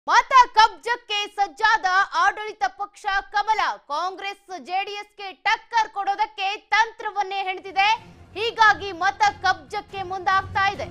ಮತ ಕಬ್ಜಕ್ಕೆ ಸಜ್ಜಾದ ಆಡಳಿತ ಪಕ್ಷ ಕಮಲ ಕಾಂಗ್ರೆಸ್ ಜೆಡಿಎಸ್ಗೆ ಟಕ್ಕರ್ ಕೊಡೋದಕ್ಕೆ ತಂತ್ರವನ್ನೇ ಹೆಣೆದಿದೆ ಹೀಗಾಗಿ ಮತ ಕಬ್ಜಕ್ಕೆ ಮುಂದಾಗ್ತಾ ಇದೆ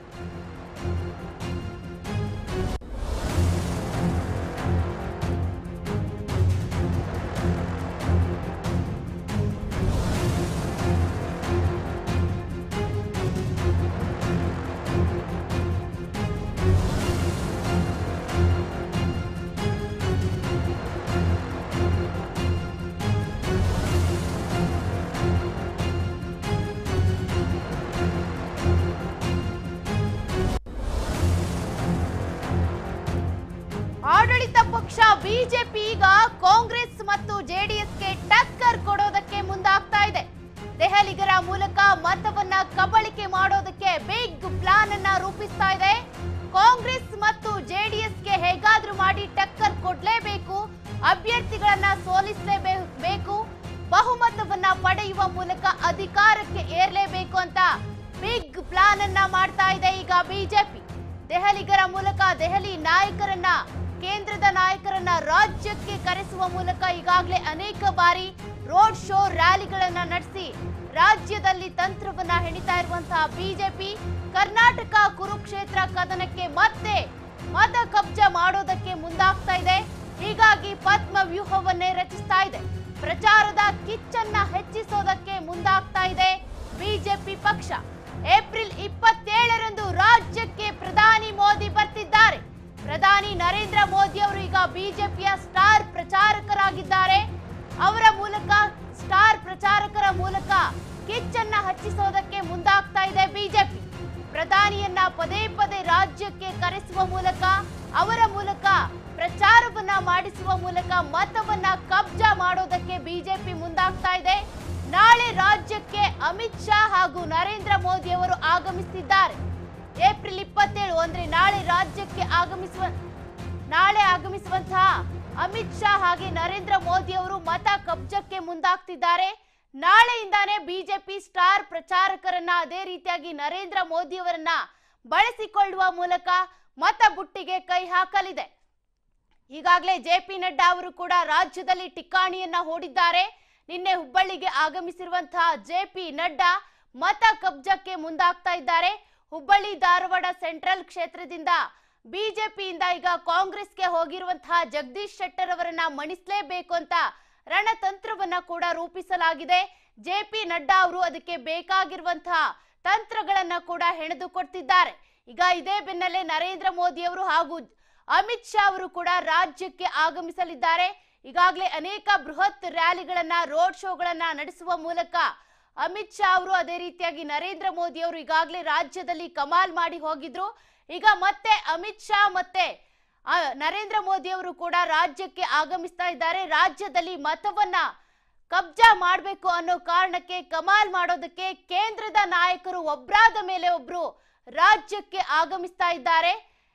ಆಡಳಿತ ಪಕ್ಷ ಬಿಜೆಪಿ ಈಗ ಕಾಂಗ್ರೆಸ್ ಮತ್ತು ಜೆಡಿಎಸ್ಗೆ ಟಕ್ಕರ್ ಕೊಡೋದಕ್ಕೆ ಮುಂದಾಗ್ತಾ ಇದೆ ದೆಹಲಿಗರ ಮೂಲಕ ಮತವನ್ನ ಕಬಳಿಕೆ ಮಾಡೋದಕ್ಕೆ ಬಿಗ್ ಪ್ಲಾನ್ ಅನ್ನ ರೂಪಿಸ್ತಾ ಇದೆ ಕಾಂಗ್ರೆಸ್ ಮತ್ತು ಜೆಡಿಎಸ್ಗೆ ಹೇಗಾದ್ರೂ ಮಾಡಿ ಟಕ್ಕರ್ ಕೊಡ್ಲೇಬೇಕು ಅಭ್ಯರ್ಥಿಗಳನ್ನ ಸೋಲಿಸಲೇಬೇಕು ಬಹುಮತವನ್ನ ಪಡೆಯುವ ಮೂಲಕ ಅಧಿಕಾರಕ್ಕೆ ಏರ್ಲೇಬೇಕು ಅಂತ ಬಿಗ್ ಪ್ಲಾನ್ ಅನ್ನ ಮಾಡ್ತಾ ಇದೆ ಈಗ ಬಿಜೆಪಿ ದೆಹಲಿಗರ ಮೂಲಕ ದೆಹಲಿ ನಾಯಕರನ್ನ ಕೇಂದ್ರದ ನಾಯಕರನ್ನ ರಾಜ್ಯಕ್ಕೆ ಕರೆಸುವ ಮೂಲಕ ಈಗಾಗಲೇ ಅನೇಕ ಬಾರಿ ರೋಡ್ ಶೋ ರ್ಯಾಲಿಗಳನ್ನ ನಡೆಸಿ ರಾಜ್ಯದಲ್ಲಿ ತಂತ್ರವನ್ನ ಹೆಣಿತಾ ಇರುವಂತಹ ಬಿಜೆಪಿ ಕರ್ನಾಟಕ ಕುರುಕ್ಷೇತ್ರ ಕದನಕ್ಕೆ ಮತ್ತೆ ಮತ ಕಬ್ಜ ಮಾಡೋದಕ್ಕೆ ಮುಂದಾಗ್ತಾ ಇದೆ ಹೀಗಾಗಿ ಪದ್ಮ ವ್ಯೂಹವನ್ನೇ ರಚಿಸ್ತಾ ಇದೆ ಪ್ರಚಾರದ ಕಿಚ್ಚನ್ನ ಹೆಚ್ಚಿಸೋದಕ್ಕೆ ಮುಂದಾಗ್ತಾ ಇದೆ ಬಿಜೆಪಿ ಪಕ್ಷ ಏಪ್ರಿಲ್ ಇಪ್ಪತ್ತೇಳರಂದು ರಾಜ್ಯಕ್ಕೆ ಪ್ರಧಾನಿ ಮೋದಿ ಬರ್ತಿದ್ದಾರೆ ಪ್ರಧಾನಿ ನರೇಂದ್ರ ಮೋದಿ ಅವರು ಈಗ ಬಿಜೆಪಿಯ ಸ್ಟಾರ್ ಪ್ರಚಾರಕರಾಗಿದ್ದಾರೆ ಅವರ ಮೂಲಕ ಸ್ಟಾರ್ ಪ್ರಚಾರಕರ ಮೂಲಕ ಕಿಚ್ಚನ್ನ ಹಚ್ಚಿಸೋದಕ್ಕೆ ಮುಂದಾಗ್ತಾ ಇದೆ ಬಿಜೆಪಿ ಪ್ರಧಾನಿಯನ್ನ ಪದೇ ಪದೇ ರಾಜ್ಯಕ್ಕೆ ಕರೆಸುವ ಮೂಲಕ ಅವರ ಮೂಲಕ ಪ್ರಚಾರವನ್ನ ಮಾಡಿಸುವ ಮೂಲಕ ಮತವನ್ನ ಕಬ್ಜಾ ಮಾಡೋದಕ್ಕೆ ಬಿಜೆಪಿ ಮುಂದಾಗ್ತಾ ಇದೆ ನಾಳೆ ರಾಜ್ಯಕ್ಕೆ ಅಮಿತ್ ಶಾ ಹಾಗೂ ನರೇಂದ್ರ ಮೋದಿ ಅವರು ಆಗಮಿಸುತ್ತಿದ್ದಾರೆ ಏಪ್ರಿಲ್ ಇಪ್ಪತ್ತೇಳು ಅಂದ್ರೆ ನಾಳೆ ರಾಜ್ಯಕ್ಕೆ ಆಗಮಿಸುವ ನಾಳೆ ಆಗಮಿಸುವಂತಹ ಅಮಿತ್ ಶಾ ಹಾಗೆ ನರೇಂದ್ರ ಮೋದಿ ಅವರು ಮತ ಕಬ್ಜಕ್ಕೆ ಮುಂದಾಗ್ತಿದ್ದಾರೆ ನಾಳೆಯಿಂದಾನೇ ಬಿಜೆಪಿ ಸ್ಟಾರ್ ಪ್ರಚಾರಕರನ್ನ ಅದೇ ರೀತಿಯಾಗಿ ನರೇಂದ್ರ ಮೋದಿ ಅವರನ್ನ ಬಳಸಿಕೊಳ್ಳುವ ಮೂಲಕ ಮತ ಬುಟ್ಟಿಗೆ ಕೈ ಹಾಕಲಿದೆ ಈಗಾಗಲೇ ಜೆ ಪಿ ನಡ್ಡಾ ಅವರು ಕೂಡ ರಾಜ್ಯದಲ್ಲಿ ಟಿಕ್ಕಾಣಿಯನ್ನ ಹೂಡಿದ್ದಾರೆ ನಿನ್ನೆ ಹುಬ್ಬಳ್ಳಿಗೆ ಆಗಮಿಸಿರುವಂತಹ ಜೆ ಪಿ ನಡ್ಡಾ ಮತ ಕಬ್ಜಕ್ಕೆ ಮುಂದಾಗ್ತಾ ಇದ್ದಾರೆ ಹುಬ್ಬಳ್ಳಿ ಧಾರವಾಡ ಸೆಂಟ್ರಲ್ ಕ್ಷೇತ್ರದಿಂದ ಬಿಜೆಪಿಯಿಂದ ಈಗ ಕಾಂಗ್ರೆಸ್ಗೆ ಹೋಗಿರುವಂತಹ ಜಗದೀಶ್ ಶೆಟ್ಟರ್ ಅವರನ್ನ ಮಣಿಸಲೇಬೇಕು ಅಂತ ರಣತಂತ್ರವನ್ನ ಕೂಡ ರೂಪಿಸಲಾಗಿದೆ ಜೆ ಪಿ ನಡ್ಡಾ ಅವರು ಅದಕ್ಕೆ ಬೇಕಾಗಿರುವಂತಹ ತಂತ್ರಗಳನ್ನ ಕೂಡ ಹೆಣೆದು ಕೊಡ್ತಿದ್ದಾರೆ ಈಗ ಇದೇ ಬೆನ್ನಲ್ಲೇ ನರೇಂದ್ರ ಮೋದಿ ಅವರು ಹಾಗೂ ಅಮಿತ್ ಶಾ ಅವರು ಕೂಡ ರಾಜ್ಯಕ್ಕೆ ಆಗಮಿಸಲಿದ್ದಾರೆ ಈಗಾಗಲೇ ಅನೇಕ ಬೃಹತ್ ರ್ಯಾಲಿಗಳನ್ನ ರೋಡ್ ಶೋಗಳನ್ನ ನಡೆಸುವ ಮೂಲಕ ಅಮಿತ್ ಶಾ ಅವರು ಅದೇ ರೀತಿಯಾಗಿ ನರೇಂದ್ರ ಮೋದಿ ಅವರು ಈಗಾಗಲೇ ರಾಜ್ಯದಲ್ಲಿ ಕಮಾಲ್ ಮಾಡಿ ಹೋಗಿದ್ರು ಈಗ ಮತ್ತೆ ಅಮಿತ್ ಶಾ ಮತ್ತೆ ಆ, ನರೇಂದ್ರ ಮೋದಿ ಅವರು ಕೂಡ ರಾಜ್ಯಕ್ಕೆ ಆಗಮಿಸ್ತಾ ಇದ್ದಾರೆ ರಾಜ್ಯದಲ್ಲಿ ಮತವನ್ನ ಕಬ್ಜಾ ಮಾಡಬೇಕು ಅನ್ನೋ ಕಾರಣಕ್ಕೆ ಕಮಾಲ್ ಮಾಡೋದಕ್ಕೆ ಕೇಂದ್ರದ ನಾಯಕರು ಒಬ್ರಾದ ಮೇಲೆ ಒಬ್ರು ರಾಜ್ಯಕ್ಕೆ ಆಗಮಿಸ್ತಾ ಇದ್ದಾರೆ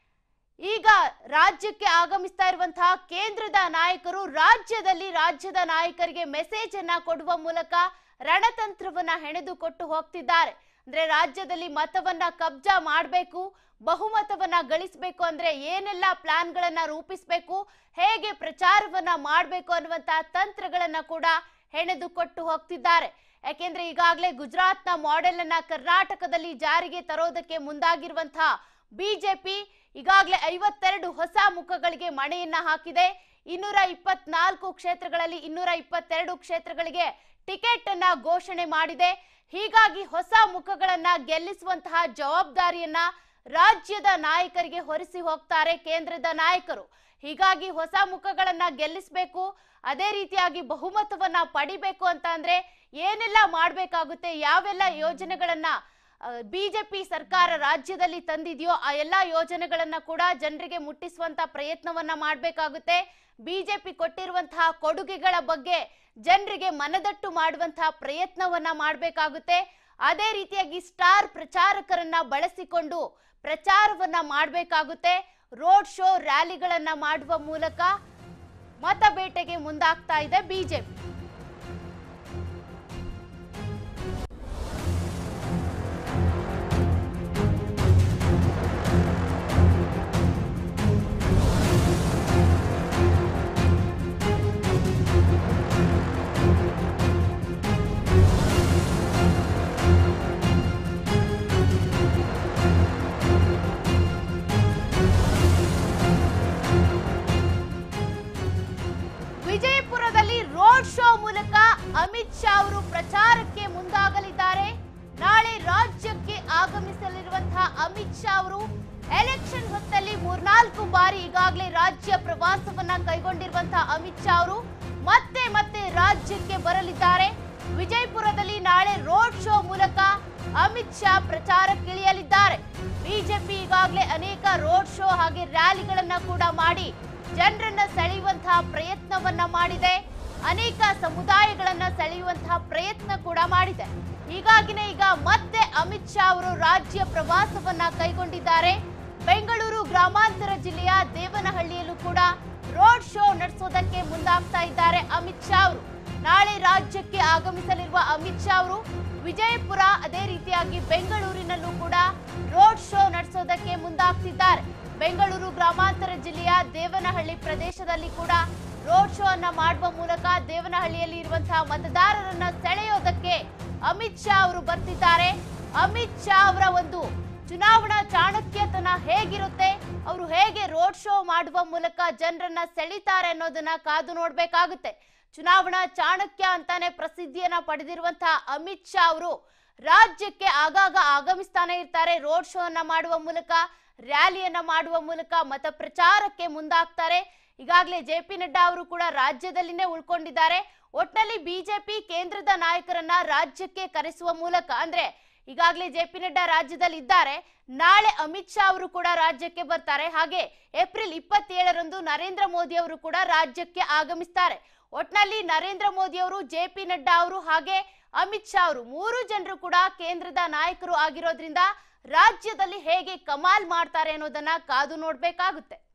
ಈಗ ರಾಜ್ಯಕ್ಕೆ ಆಗಮಿಸ್ತಾ ಇರುವಂತಹ ಕೇಂದ್ರದ ನಾಯಕರು ರಾಜ್ಯದಲ್ಲಿ ರಾಜ್ಯದ ನಾಯಕರಿಗೆ ಮೆಸೇಜ್ ಅನ್ನ ಕೊಡುವ ಮೂಲಕ ರಣತಂತ್ರವನ್ನ ಹೆಣೆದು ಕೊಟ್ಟು ಹೋಗ್ತಿದ್ದಾರೆ ಅಂದ್ರೆ ರಾಜ್ಯದಲ್ಲಿ ಮತವನ್ನ ಕಬ್ಜಾ ಮಾಡಬೇಕು ಬಹುಮತವನ್ನ ಗಳಿಸಬೇಕು ಅಂದ್ರೆ ಏನೆಲ್ಲ ಪ್ಲಾನ್ಗಳನ್ನ ರೂಪಿಸಬೇಕು ಹೇಗೆ ಪ್ರಚಾರವನ್ನ ಮಾಡಬೇಕು ಅನ್ನುವಂತಹ ತಂತ್ರಗಳನ್ನ ಕೂಡ ಹೆಣೆದು ಕೊಟ್ಟು ಹೋಗ್ತಿದ್ದಾರೆ ಯಾಕೆಂದ್ರೆ ಈಗಾಗಲೇ ಗುಜರಾತ್ನ ಮಾಡೆಲ್ ಅನ್ನ ಕರ್ನಾಟಕದಲ್ಲಿ ಜಾರಿಗೆ ತರೋದಕ್ಕೆ ಮುಂದಾಗಿರುವಂತಹ ಬಿಜೆಪಿ ಈಗಾಗಲೇ ಐವತ್ತೆರಡು ಹೊಸ ಮುಖಗಳಿಗೆ ಮಣೆಯನ್ನ ಹಾಕಿದೆ ಇನ್ನೂರ ಇಪ್ಪತ್ನಾಲ್ಕು ಕ್ಷೇತ್ರಗಳಲ್ಲಿ ಇನ್ನೂರ ಇಪ್ಪತ್ತೆರಡು ಕ್ಷೇತ್ರಗಳಿಗೆ ಟಿಕೆಟ್ ಅನ್ನ ಘೋಷಣೆ ಮಾಡಿದೆ ಹೀಗಾಗಿ ಹೊಸ ಮುಖಗಳನ್ನ ಗೆಲ್ಲಿಸುವಂತಹ ಜವಾಬ್ದಾರಿಯನ್ನ ರಾಜ್ಯದ ನಾಯಕರಿಗೆ ಹೊರಿಸಿ ಹೋಗ್ತಾರೆ ಕೇಂದ್ರದ ನಾಯಕರು ಹೀಗಾಗಿ ಹೊಸ ಮುಖಗಳನ್ನ ಗೆಲ್ಲಿಸಬೇಕು ಅದೇ ರೀತಿಯಾಗಿ ಬಹುಮತವನ್ನ ಪಡಿಬೇಕು ಅಂತ ಅಂದ್ರೆ ಏನೆಲ್ಲ ಮಾಡ್ಬೇಕಾಗುತ್ತೆ ಯಾವೆಲ್ಲ ಯೋಜನೆಗಳನ್ನ ಬಿಜೆಪಿ ಸರ್ಕಾರ ರಾಜ್ಯದಲ್ಲಿ ತಂದಿದೆಯೋ ಆ ಎಲ್ಲಾ ಯೋಜನೆಗಳನ್ನ ಕೂಡ ಜನರಿಗೆ ಮುಟ್ಟಿಸುವಂತ ಪ್ರಯತ್ನವನ್ನ ಮಾಡಬೇಕಾಗುತ್ತೆ ಬಿಜೆಪಿ ಕೊಟ್ಟಿರುವಂತಹ ಕೊಡುಗೆಗಳ ಬಗ್ಗೆ ಜನರಿಗೆ ಮನದಟ್ಟು ಮಾಡುವಂತಹ ಪ್ರಯತ್ನವನ್ನ ಮಾಡಬೇಕಾಗುತ್ತೆ ಅದೇ ರೀತಿಯಾಗಿ ಸ್ಟಾರ್ ಪ್ರಚಾರಕರನ್ನ ಬಳಸಿಕೊಂಡು ಪ್ರಚಾರವನ್ನ ಮಾಡಬೇಕಾಗುತ್ತೆ ರೋಡ್ ಶೋ ರ್ಯಾಲಿಗಳನ್ನ ಮಾಡುವ ಮೂಲಕ ಮತಬೇಟೆಗೆ ಮುಂದಾಗ್ತಾ ಇದೆ ಬಿಜೆಪಿ ಅಮಿತ್ ಶಾ ಅವರು ಪ್ರಚಾರಕ್ಕೆ ಮುಂದಾಗಲಿದ್ದಾರೆ ನಾಳೆ ರಾಜ್ಯಕ್ಕೆ ಆಗಮಿಸಲಿರುವಂತಹ ಅಮಿತ್ ಶಾ ಅವರು ಎಲೆಕ್ಷನ್ ಹೊತ್ತಲ್ಲಿ ಮೂರ್ನಾಲ್ಕು ಬಾರಿ ಈಗಾಗಲೇ ರಾಜ್ಯ ಪ್ರವಾಸವನ್ನ ಕೈಗೊಂಡಿರುವಂತಹ ಅಮಿತ್ ಶಾ ಅವರು ಮತ್ತೆ ಮತ್ತೆ ರಾಜ್ಯಕ್ಕೆ ಬರಲಿದ್ದಾರೆ ವಿಜಯಪುರದಲ್ಲಿ ನಾಳೆ ರೋಡ್ ಶೋ ಮೂಲಕ ಅಮಿತ್ ಶಾ ಪ್ರಚಾರಕ್ಕಿಳಿಯಲಿದ್ದಾರೆ ಬಿಜೆಪಿ ಈಗಾಗಲೇ ಅನೇಕ ರೋಡ್ ಶೋ ಹಾಗೆ ರ್ಯಾಲಿಗಳನ್ನ ಕೂಡ ಮಾಡಿ ಜನರನ್ನ ಸೆಳೆಯುವಂತಹ ಪ್ರಯತ್ನವನ್ನ ಮಾಡಿದೆ ಅನೇಕ ಸಮುದಾಯಗಳನ್ನ ಸೆಳೆಯುವಂತಹ ಪ್ರಯತ್ನ ಕೂಡ ಮಾಡಿದೆ ಹೀಗಾಗಿನೇ ಈಗ ಮತ್ತೆ ಅಮಿತ್ ಶಾ ಅವರು ರಾಜ್ಯ ಪ್ರವಾಸವನ್ನ ಕೈಗೊಂಡಿದ್ದಾರೆ ಬೆಂಗಳೂರು ಗ್ರಾಮಾಂತರ ಜಿಲ್ಲೆಯ ದೇವನಹಳ್ಳಿಯಲ್ಲೂ ಕೂಡ ರೋಡ್ ಶೋ ನಡೆಸೋದಕ್ಕೆ ಮುಂದಾಗ್ತಾ ಇದ್ದಾರೆ ಅಮಿತ್ ಶಾ ಅವರು ನಾಳೆ ರಾಜ್ಯಕ್ಕೆ ಆಗಮಿಸಲಿರುವ ಅಮಿತ್ ಶಾ ಅವರು ವಿಜಯಪುರ ಅದೇ ರೀತಿಯಾಗಿ ಬೆಂಗಳೂರಿನಲ್ಲೂ ಕೂಡ ರೋಡ್ ಶೋ ನಡೆಸೋದಕ್ಕೆ ಮುಂದಾಗ್ತಿದ್ದಾರೆ ಬೆಂಗಳೂರು ಗ್ರಾಮಾಂತರ ಜಿಲ್ಲೆಯ ದೇವನಹಳ್ಳಿ ಪ್ರದೇಶದಲ್ಲಿ ಕೂಡ ರೋಡ್ ಶೋ ಅನ್ನ ಮಾಡುವ ಮೂಲಕ ದೇವನಹಳ್ಳಿಯಲ್ಲಿ ಇರುವಂತಹ ಮತದಾರರನ್ನ ಸೆಳೆಯೋದಕ್ಕೆ ಅಮಿತ್ ಶಾ ಅವರು ಬರ್ತಿದ್ದಾರೆ ಅಮಿತ್ ಶಾ ಅವರ ಒಂದು ಚುನಾವಣಾ ಚಾಣಕ್ಯತನ ಹೇಗಿರುತ್ತೆ ಅವರು ಹೇಗೆ ರೋಡ್ ಶೋ ಮಾಡುವ ಮೂಲಕ ಜನರನ್ನ ಸೆಳಿತಾರೆ ಅನ್ನೋದನ್ನ ಕಾದು ನೋಡ್ಬೇಕಾಗುತ್ತೆ ಚುನಾವಣಾ ಚಾಣಕ್ಯ ಅಂತಾನೆ ಪ್ರಸಿದ್ಧಿಯನ್ನ ಪಡೆದಿರುವಂತಹ ಅಮಿತ್ ಶಾ ಅವರು ರಾಜ್ಯಕ್ಕೆ ಆಗಾಗ ಆಗಮಿಸ್ತಾನೆ ಇರ್ತಾರೆ ರೋಡ್ ಶೋ ಅನ್ನ ಮಾಡುವ ಮೂಲಕ ರ್ಯಾಲಿಯನ್ನ ಮಾಡುವ ಮೂಲಕ ಮತ ಪ್ರಚಾರಕ್ಕೆ ಮುಂದಾಗ್ತಾರೆ ಈಗಾಗಲೇ ಜೆ ಪಿ ನಡ್ಡಾ ಅವರು ಕೂಡ ರಾಜ್ಯದಲ್ಲಿನೇ ಉಳ್ಕೊಂಡಿದ್ದಾರೆ ಒಟ್ನಲ್ಲಿ ಬಿಜೆಪಿ ಕೇಂದ್ರದ ನಾಯಕರನ್ನ ರಾಜ್ಯಕ್ಕೆ ಕರೆಸುವ ಮೂಲಕ ಅಂದ್ರೆ ಈಗಾಗಲೇ ಜೆ ಪಿ ನಡ್ಡಾ ರಾಜ್ಯದಲ್ಲಿ ಇದ್ದಾರೆ ನಾಳೆ ಅಮಿತ್ ಶಾ ಅವರು ಕೂಡ ರಾಜ್ಯಕ್ಕೆ ಬರ್ತಾರೆ ಹಾಗೆ ಏಪ್ರಿಲ್ ಇಪ್ಪತ್ತೇಳರಂದು ನರೇಂದ್ರ ಮೋದಿ ಅವರು ಕೂಡ ರಾಜ್ಯಕ್ಕೆ ಆಗಮಿಸ್ತಾರೆ ಒಟ್ನಲ್ಲಿ ನರೇಂದ್ರ ಮೋದಿ ಅವರು ಜೆ ಪಿ ನಡ್ಡಾ ಅವರು ಹಾಗೆ ಅಮಿತ್ ಶಾ ಅವರು ಮೂರು ಜನರು ಕೂಡ ಕೇಂದ್ರದ ನಾಯಕರು ಆಗಿರೋದ್ರಿಂದ ರಾಜ್ಯದಲ್ಲಿ ಹೇಗೆ ಕಮಾಲ್ ಮಾಡ್ತಾರೆ ಅನ್ನೋದನ್ನ ಕಾದು ನೋಡ್ಬೇಕಾಗುತ್ತೆ